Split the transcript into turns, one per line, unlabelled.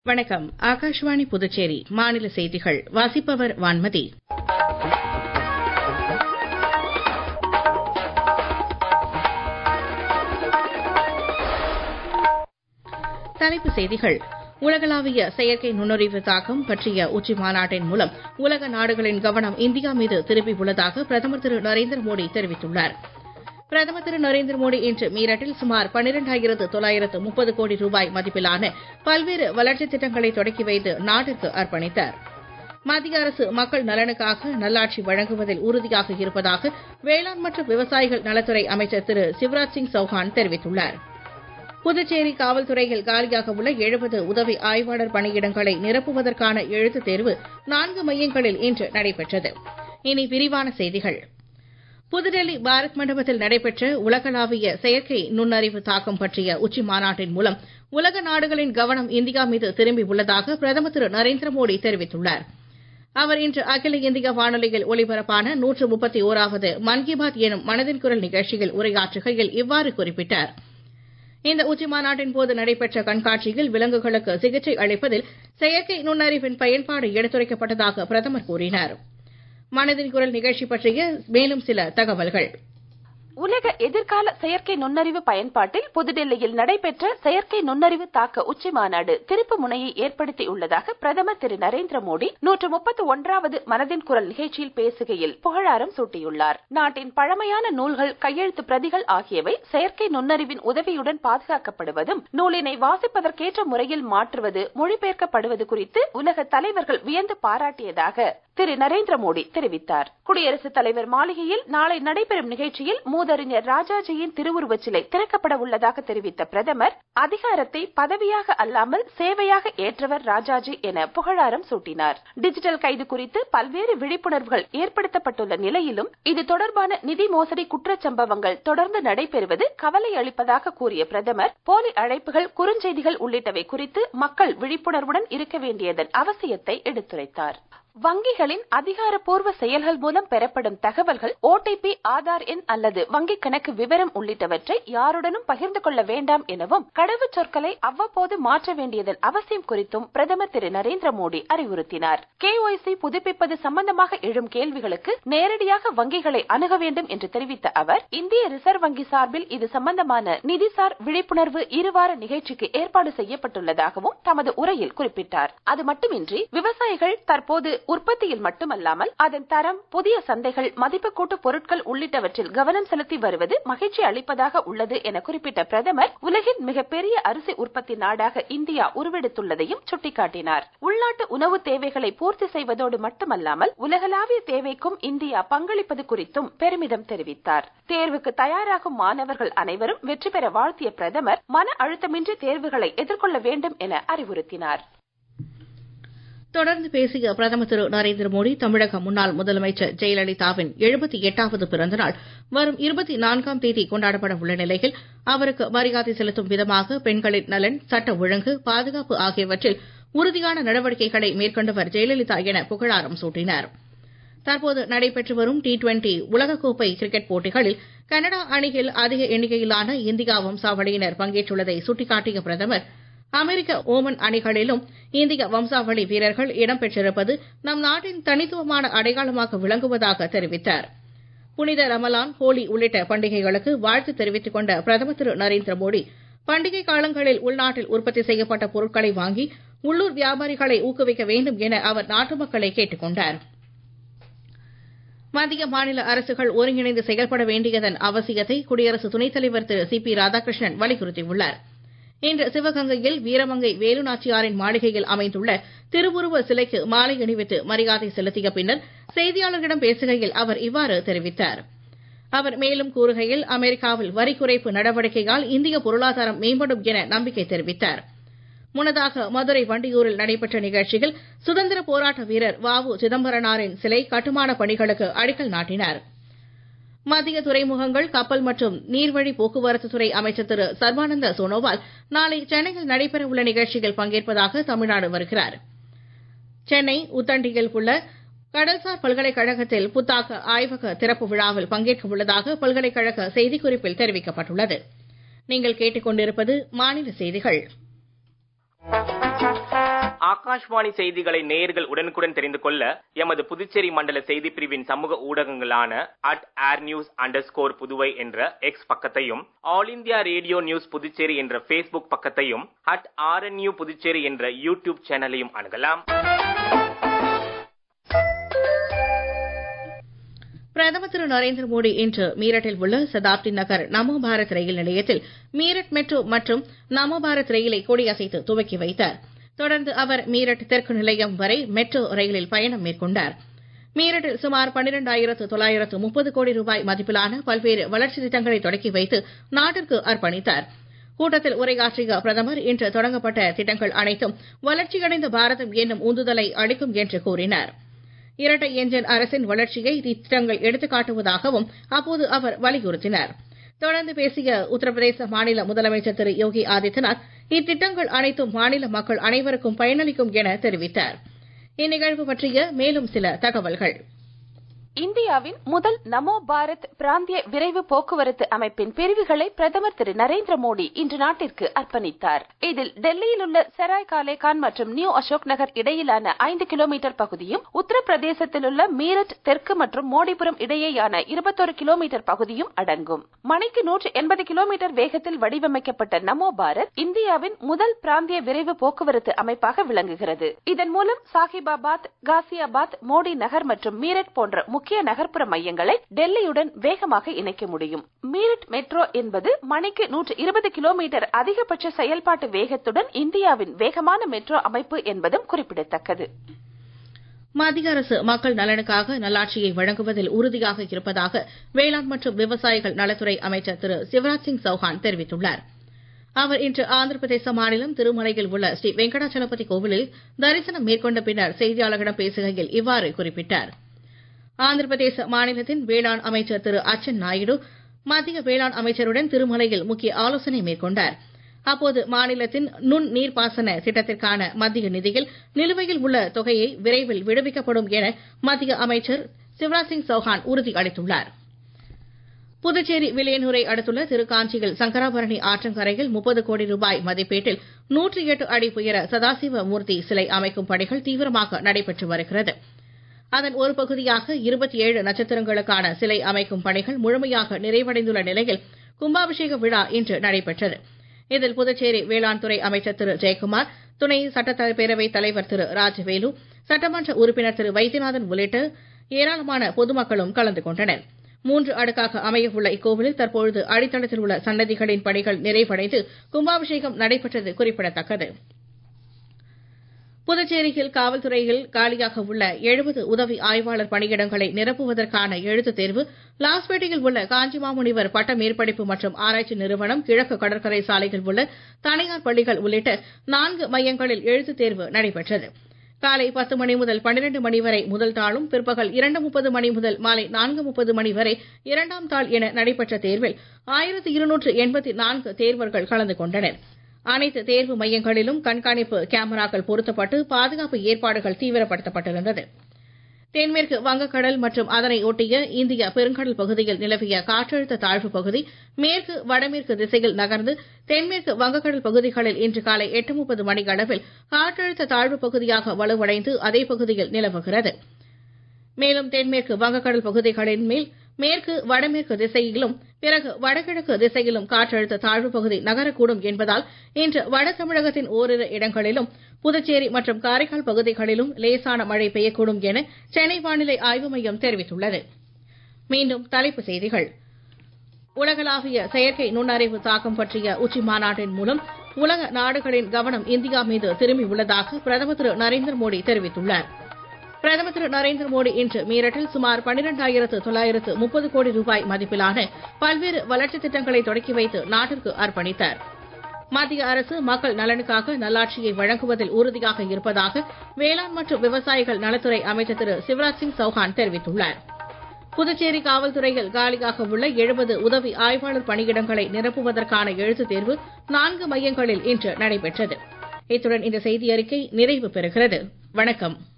வணக்கம் ஆகாஷ்வாணி புதுச்சேரி மாநில செய்திகள் வாசிப்பவர் வான்மதி தலைப்புச் செய்திகள் உலகளாவிய செயற்கை நுண்ணறிவு தாக்கம் பற்றிய உச்சி மாநாட்டின் மூலம் உலக நாடுகளின் கவனம் இந்தியா மீது திரும்பியுள்ளதாக பிரதமர் திரு நரேந்திர மோடி தெரிவித்துள்ளார் பிரதமர் திரு நரேந்திர மோடி இன்று மீரட்டில் சுமார் பன்னிரண்டாயிரத்து தொள்ளாயிரத்து முப்பது கோடி ரூபாய் மதிப்பிலான பல்வேறு வளர்ச்சித் திட்டங்களை தொடக்கி வைத்து நாட்டிற்கு அர்ப்பணித்தார் மத்திய அரசு மக்கள் நலனுக்காக நல்லாட்சி வழங்குவதில் உறுதியாக இருப்பதாக வேளாண் மற்றும் விவசாயிகள் நலத்துறை அமைச்சர் திரு சிவராஜ் சிங் சௌஹான் தெரிவித்துள்ளார் புதுச்சேரி காவல்துறையில் காலியாக உள்ள எழுபது உதவி ஆய்வாளர் பணியிடங்களை நிரப்புவதற்கான எழுத்துத் தேர்வு நான்கு மையங்களில் இன்று நடைபெற்றது இனி விரிவான செய்திகள் புதுடெல்லி பாரத் மண்டபத்தில் நடைபெற்ற உலகளாவிய செயற்கை நுண்ணறிவு தாக்கம் பற்றிய உச்சி மாநாட்டின் மூலம் உலக நாடுகளின் கவனம் இந்தியா மீது திரும்பியுள்ளதாக பிரதமர் திரு நரேந்திர மோடி தெரிவித்துள்ளார் அவர் இன்று அகில இந்திய வானொலியில் ஒலிபரப்பான நூற்று முப்பத்தி ஓராவது மன் கி பாத் எனும் மனதின் குரல் நிகழ்ச்சியில் உரையாற்றுகையில் இவ்வாறு குறிப்பிட்டார் இந்த உச்சி மாநாட்டின் போது நடைபெற்ற கண்காட்சியில் விலங்குகளுக்கு சிகிச்சை அளிப்பதில் செயற்கை நுண்ணறிவின் பயன்பாடு எடுத்துரைக்கப்பட்டதாக பிரதமர் கூறினார் மனதின் குரல் நிகழ்ச்சி பற்றிய மேலும் சில தகவல்கள்
உலக எதிர்கால செயற்கை நுண்ணறிவு பயன்பாட்டில் புதுடெல்லியில் நடைபெற்ற செயற்கை நுண்ணறிவு தாக்க உச்சி மாநாடு திருப்பு முனையை ஏற்படுத்தியுள்ளதாக பிரதமர் திரு நரேந்திர மோடி நூற்று முப்பத்தி ஒன்றாவது மனதின் குரல் நிகழ்ச்சியில் பேசுகையில் புகழாரம் சூட்டியுள்ளார் நாட்டின் பழமையான நூல்கள் கையெழுத்து பிரதிகள் ஆகியவை செயற்கை நுண்ணறிவின் உதவியுடன் பாதுகாக்கப்படுவதும் நூலினை வாசிப்பதற்கேற்ற முறையில் மாற்றுவது மொழிபெயர்க்கப்படுவது குறித்து உலக தலைவர்கள் வியந்து பாராட்டியதாக திரு நரேந்திர மோடி தெரிவித்தார் குடியரசுத் தலைவர் மாளிகையில் நாளை நடைபெறும் நிகழ்ச்சியில் மூதறிஞர் ராஜாஜியின் திருவுருவச் சிலை திறக்கப்பட உள்ளதாக தெரிவித்த பிரதமர் அதிகாரத்தை பதவியாக அல்லாமல் சேவையாக ஏற்றவர் ராஜாஜி என புகழாரம் சூட்டினார் டிஜிட்டல் கைது குறித்து பல்வேறு விழிப்புணர்வுகள் ஏற்படுத்தப்பட்டுள்ள நிலையிலும் இது தொடர்பான நிதி மோசடி குற்றச்சம்பவங்கள் தொடர்ந்து நடைபெறுவது கவலை அளிப்பதாக கூறிய பிரதமர் போலி அழைப்புகள் குறுஞ்செய்திகள் உள்ளிட்டவை குறித்து மக்கள் விழிப்புணர்வுடன் இருக்க வேண்டியதன் அவசியத்தை எடுத்துரைத்தார் வங்கிகளின் அதிகாரப்பூர்வ செயல்கள் மூலம் பெறப்படும் தகவல்கள் ஓடிபி ஆதார் எண் அல்லது வங்கிக் கணக்கு விவரம் உள்ளிட்டவற்றை யாருடனும் பகிர்ந்து கொள்ள வேண்டாம் எனவும் கடவுச் சொற்களை அவ்வப்போது மாற்ற வேண்டியதன் அவசியம் குறித்தும் பிரதமர் திரு நரேந்திர மோடி அறிவுறுத்தினார் கேஒய்சி புதுப்பிப்பது சம்பந்தமாக எழும் கேள்விகளுக்கு நேரடியாக வங்கிகளை அணுக வேண்டும் என்று தெரிவித்த அவர் இந்திய ரிசர்வ் வங்கி சார்பில் இது சம்பந்தமான நிதிசார் விழிப்புணர்வு இருவார நிகழ்ச்சிக்கு ஏற்பாடு செய்யப்பட்டுள்ளதாகவும் தமது உரையில் குறிப்பிட்டார் அது மட்டுமின்றி விவசாயிகள் தற்போது உற்பத்தியில் மட்டுமல்லாமல் அதன் தரம் புதிய சந்தைகள் மதிப்பு கூட்டு பொருட்கள் உள்ளிட்டவற்றில் கவனம் செலுத்தி வருவது மகிழ்ச்சி அளிப்பதாக உள்ளது என குறிப்பிட்ட பிரதமர் உலகின் மிகப்பெரிய அரிசி உற்பத்தி நாடாக இந்தியா உருவெடுத்துள்ளதையும் சுட்டிக்காட்டினார் உள்நாட்டு உணவு தேவைகளை பூர்த்தி செய்வதோடு மட்டுமல்லாமல் உலகளாவிய தேவைக்கும் இந்தியா பங்களிப்பது குறித்தும் பெருமிதம் தெரிவித்தார் தேர்வுக்கு தயாராகும் மாணவர்கள் அனைவரும் வெற்றி பெற வாழ்த்திய பிரதமர் மன அழுத்தமின்றி தேர்வுகளை எதிர்கொள்ள வேண்டும் என அறிவுறுத்தினார்
தொடர்ந்து பேசிய பிரதமர் திரு நரேந்திர மோடி தமிழக முன்னாள் முதலமைச்சர் ஜெயலலிதாவின் எழுபத்தி எட்டாவது பிறந்தநாள் வரும் இருபத்தி நான்காம் தேதி கொண்டாடப்பட உள்ள நிலையில் அவருக்கு மரியாதை செலுத்தும் விதமாக பெண்களின் நலன் சட்ட ஒழுங்கு பாதுகாப்பு ஆகியவற்றில் உறுதியான நடவடிக்கைகளை மேற்கொண்டவர் ஜெயலலிதா என புகழாரம் சூட்டினார் தற்போது நடைபெற்று வரும் டி டுவெண்டி உலகக்கோப்பை கிரிக்கெட் போட்டிகளில் கனடா அணியில் அதிக எண்ணிக்கையிலான இந்தியா வம்சாவளியினர் பங்கேற்றுள்ளதை சுட்டிக்காட்டிய பிரதமர் அமெரிக்க ஓமன் அணிகளிலும் இந்திய வம்சாவளி வீரர்கள் இடம்பெற்றிருப்பது நம் நாட்டின் தனித்துவமான அடையாளமாக விளங்குவதாக தெரிவித்தார் புனித ரமலான் ஹோலி உள்ளிட்ட பண்டிகைகளுக்கு வாழ்த்து தெரிவித்துக் கொண்ட பிரதமர் திரு நரேந்திர மோடி பண்டிகை காலங்களில் உள்நாட்டில் உற்பத்தி செய்யப்பட்ட பொருட்களை வாங்கி உள்ளூர் வியாபாரிகளை ஊக்குவிக்க வேண்டும் என அவர் நாட்டு மக்களை கேட்டுக் கொண்டார் மத்திய மாநில அரசுகள் ஒருங்கிணைந்து செயல்பட வேண்டியதன் அவசியத்தை குடியரசு துணைத் தலைவர் திரு சி பி ராதாகிருஷ்ணன் வலியுறுத்தியுள்ளார் இன்று சிவகங்கையில் வீரமங்கை வேலுநாச்சியாரின் மாளிகையில் அமைந்துள்ள திருவுருவ சிலைக்கு மாலை அணிவித்து மரியாதை செலுத்திய பின்னர் செய்தியாளர்களிடம் பேசுகையில் அவர் இவ்வாறு தெரிவித்தார் அவர் மேலும் கூறுகையில் அமெரிக்காவில் வரி குறைப்பு நடவடிக்கையால் இந்திய பொருளாதாரம் மேம்படும் என நம்பிக்கை தெரிவித்தார் முன்னதாக மதுரை வண்டியூரில் நடைபெற்ற நிகழ்ச்சியில் சுதந்திர போராட்ட வீரர் வ உ சிதம்பரனாரின் சிலை கட்டுமான பணிகளுக்கு அடிக்கல் நாட்டினார் மத்திய துறைமுகங்கள் கப்பல் மற்றும் நீர்வழி போக்குவரத்து துறை அமைச்சர் திரு சர்பானந்த சோனோவால் நாளை சென்னையில் நடைபெறவுள்ள நிகழ்ச்சியில் பங்கேற்பதாக தமிழ்நாடு வருகிறார் சென்னை உத்தண்டியில் உள்ள கடல்சார் பல்கலைக்கழகத்தில் புத்தாக்க ஆய்வக திறப்பு விழாவில் பங்கேற்க உள்ளதாக பல்கலைக்கழக செய்திக்குறிப்பில் தெரிவிக்கப்பட்டுள்ளது நீங்கள் கேட்டுக்கொண்டிருப்பது மாநில செய்திகள்
ஆகாஷ்வாணி செய்திகளை நேயர்கள் உடனுக்குடன் தெரிந்து கொள்ள எமது புதுச்சேரி மண்டல செய்தி பிரிவின் சமூக ஊடகங்களான at air news under score Puduvai என்ற எக்ஸ் பக்கத்தையும் all India radio news Puducherry என்ற ஃபேஸ்புக் பக்கத்தையும் அட் ஆர்என்யூ புதுச்சேரி என்ற யூடியூப் சேனலையும் அணுகலாம்
பிரதமர் திரு நரேந்திர மோடி இன்று மீரட்டில் உள்ள சதாப்தி நகர் நமோ பாரத் ரயில் நிலையத்தில் மீரட் மெட்ரோ மற்றும் நமோ பாரத் ரயிலை கொடியசைத்து துவக்கி வைத்தார் தொடர்ந்து அவர் மீரட் தெற்கு நிலையம் வரை மெட்ரோ ரயிலில் பயணம் மேற்கொண்டார் மீரட்டில் சுமார் பன்னிரண்டாயிரத்து தொள்ளாயிரத்து முப்பது கோடி ரூபாய் மதிப்பிலான பல்வேறு வளர்ச்சி திட்டங்களை தொடக்கி வைத்து நாட்டிற்கு அர்ப்பணித்தார் கூட்டத்தில் உரையாற்றிய பிரதமர் இன்று தொடங்கப்பட்ட திட்டங்கள் அனைத்தும் வளர்ச்சியடைந்த பாரதம் என்னும் உந்துதலை அளிக்கும் என்று கூறினார் இரட்டை எஞ்சின் அரசின் வளர்ச்சியை இத்திட்டங்கள் எடுத்துக் காட்டுவதாகவும் அப்போது அவர் வலியுறுத்தினார் தொடர்ந்து பேசிய உத்தரப்பிரதேச மாநில முதலமைச்சர் திரு யோகி ஆதித்யநாத் இத்திட்டங்கள் அனைத்தும் மாநில மக்கள் அனைவருக்கும் பயனளிக்கும் என தெரிவித்தார் இந்நிகழ்வு பற்றிய மேலும் சில தகவல்கள்
இந்தியாவின் முதல் நமோ பாரத் பிராந்திய விரைவு போக்குவரத்து அமைப்பின் பிரிவுகளை பிரதமர் திரு நரேந்திர மோடி இன்று நாட்டிற்கு அர்ப்பணித்தார் இதில் டெல்லியில் உள்ள செராய் காலேகான் மற்றும் நியூ அசோக் நகர் இடையிலான ஐந்து கிலோமீட்டர் பகுதியும் உத்தரப்பிரதேசத்தில் உள்ள மீரட் தெற்கு மற்றும் மோடிபுரம் இடையேயான இருபத்தொரு கிலோமீட்டர் பகுதியும் அடங்கும் மணிக்கு நூற்று எண்பது கிலோமீட்டர் வேகத்தில் வடிவமைக்கப்பட்ட நமோ பாரத் இந்தியாவின் முதல் பிராந்திய விரைவு போக்குவரத்து அமைப்பாக விளங்குகிறது இதன் மூலம் சாஹிபாபாத் காசியாபாத் மோடி நகர் மற்றும் மீரட் போன்ற முக்கிய நகர்ப்புற மையங்களை டெல்லியுடன் வேகமாக இணைக்க முடியும் மீரட் மெட்ரோ என்பது மணிக்கு நூற்று இருபது கிலோமீட்டர் அதிகபட்ச செயல்பாட்டு வேகத்துடன் இந்தியாவின் வேகமான மெட்ரோ அமைப்பு என்பதும் குறிப்பிடத்தக்கது
மத்திய அரசு மக்கள் நலனுக்காக நல்லாட்சியை வழங்குவதில் உறுதியாக இருப்பதாக வேளாண் மற்றும் விவசாயிகள் நலத்துறை அமைச்சர் திரு சிவராஜ் சிங் சௌஹான் தெரிவித்துள்ளார் அவர் இன்று ஆந்திர பிரதேச மாநிலம் திருமலையில் உள்ள ஸ்ரீ வெங்கடாச்சலபதி கோவிலில் தரிசனம் மேற்கொண்ட பின்னர் செய்தியாளர்களிடம் பேசுகையில் இவ்வாறு குறிப்பிட்டார் ஆந்திர பிரதேச மாநிலத்தின் வேளாண் அமைச்சர் திரு அச்சன் நாயுடு மத்திய வேளாண் அமைச்சருடன் திருமலையில் முக்கிய ஆலோசனை மேற்கொண்டார் அப்போது மாநிலத்தின் நுண் நீர்ப்பாசன திட்டத்திற்கான மத்திய நிதியில் நிலுவையில் உள்ள தொகையை விரைவில் விடுவிக்கப்படும் என மத்திய அமைச்சர் சிவராஜ் சிங் சௌஹான் உறுதி அளித்துள்ளார் புதுச்சேரி வில்லியனூரை அடுத்துள்ள திருக்காஞ்சியில் சங்கராபரணி ஆற்றங்கரையில் முப்பது கோடி ரூபாய் மதிப்பீட்டில் நூற்றி எட்டு அடி உயர சதாசிவ மூர்த்தி சிலை அமைக்கும் பணிகள் தீவிரமாக நடைபெற்று வருகிறது அதன் ஒரு பகுதியாக இருபத்தி ஏழு நட்சத்திரங்களுக்கான சிலை அமைக்கும் பணிகள் முழுமையாக நிறைவடைந்துள்ள நிலையில் கும்பாபிஷேக விழா இன்று நடைபெற்றது இதில் புதுச்சேரி வேளாண் துறை அமைச்சர் திரு ஜெயக்குமார் துணை சட்டப்பேரவைத் தலைவர் திரு ராஜவேலு சட்டமன்ற உறுப்பினர் திரு வைத்தியநாதன் உள்ளிட்ட ஏராளமான பொதுமக்களும் கலந்து கொண்டனர் மூன்று அடுக்காக அமையவுள்ள இக்கோவிலில் தற்பொழுது அடித்தளத்தில் உள்ள சன்னதிகளின் பணிகள் நிறைவடைந்து கும்பாபிஷேகம் நடைபெற்றது குறிப்பிடத்தக்கது புதுச்சேரியில் காவல்துறையில் காலியாக உள்ள எழுபது உதவி ஆய்வாளர் பணியிடங்களை நிரப்புவதற்கான எழுத்துத் தேர்வு லாஸ்பேட்டையில் உள்ள காஞ்சிமாமுனிவர் பட்ட மேற்படிப்பு மற்றும் ஆராய்ச்சி நிறுவனம் கிழக்கு கடற்கரை சாலையில் உள்ள தனியார் பள்ளிகள் உள்ளிட்ட நான்கு மையங்களில் எழுத்துத் தேர்வு நடைபெற்றது காலை பத்து மணி முதல் பன்னிரண்டு மணி வரை முதல் தாளும் பிற்பகல் இரண்டு முப்பது மணி முதல் மாலை நான்கு முப்பது மணி வரை இரண்டாம் தாள் என நடைபெற்ற தேர்வில் ஆயிரத்து இருநூற்று எண்பத்தி நான்கு தேர்வர்கள் கலந்து கொண்டனர் அனைத்து தேர்வு மையங்களிலும் கண்காணிப்பு கேமராக்கள் பொருத்தப்பட்டு பாதுகாப்பு ஏற்பாடுகள் தீவிரப்படுத்தப்பட்டிருந்தது தென்மேற்கு வங்கக்கடல் மற்றும் அதனை ஒட்டிய இந்திய பெருங்கடல் பகுதியில் நிலவிய காற்றழுத்த தாழ்வு பகுதி மேற்கு வடமேற்கு திசையில் நகர்ந்து தென்மேற்கு வங்கக்கடல் பகுதிகளில் இன்று காலை எட்டு முப்பது மணி அளவில் காற்றழுத்த தாழ்வு பகுதியாக வலுவடைந்து அதே பகுதியில் நிலவுகிறது மேலும் தென்மேற்கு வங்கக்கடல் பகுதிகளின் மேல் மேற்கு வடமேற்கு திசையிலும் பிறகு வடகிழக்கு திசையிலும் காற்றழுத்த தாழ்வு பகுதி நகரக்கூடும் என்பதால் இன்று வட தமிழகத்தின் ஓரிரு இடங்களிலும் புதுச்சேரி மற்றும் காரைக்கால் பகுதிகளிலும் லேசான மழை பெய்யக்கூடும் என சென்னை வானிலை ஆய்வு மையம் தெரிவித்துள்ளது மீண்டும் தலைப்புச் செய்திகள் உலகளாவிய செயற்கை நுண்ணறிவு தாக்கம் பற்றிய உச்சி மாநாட்டின் மூலம் உலக நாடுகளின் கவனம் இந்தியா மீது திரும்பியுள்ளதாக பிரதமர் திரு நரேந்திர மோடி தெரிவித்துள்ளார் பிரதமர் திரு நரேந்திர மோடி இன்று மீரட்டில் சுமார் பன்னிரண்டாயிரத்து தொள்ளாயிரத்து முப்பது கோடி ரூபாய் மதிப்பிலான பல்வேறு வளர்ச்சித் திட்டங்களை தொடக்கி வைத்து நாட்டிற்கு அர்ப்பணித்தார் மத்திய அரசு மக்கள் நலனுக்காக நல்லாட்சியை வழங்குவதில் உறுதியாக இருப்பதாக வேளாண் மற்றும் விவசாயிகள் நலத்துறை அமைச்சர் திரு சிவராஜ் சிங் சௌஹான் தெரிவித்துள்ளார் புதுச்சேரி காவல்துறையில் காலியாக உள்ள எழுபது உதவி ஆய்வாளர் பணியிடங்களை நிரப்புவதற்கான எழுத்துத் தேர்வு நான்கு மையங்களில் இன்று நடைபெற்றது இத்துடன் இந்த செய்தி அறிக்கை நிறைவு பெறுகிறது வணக்கம்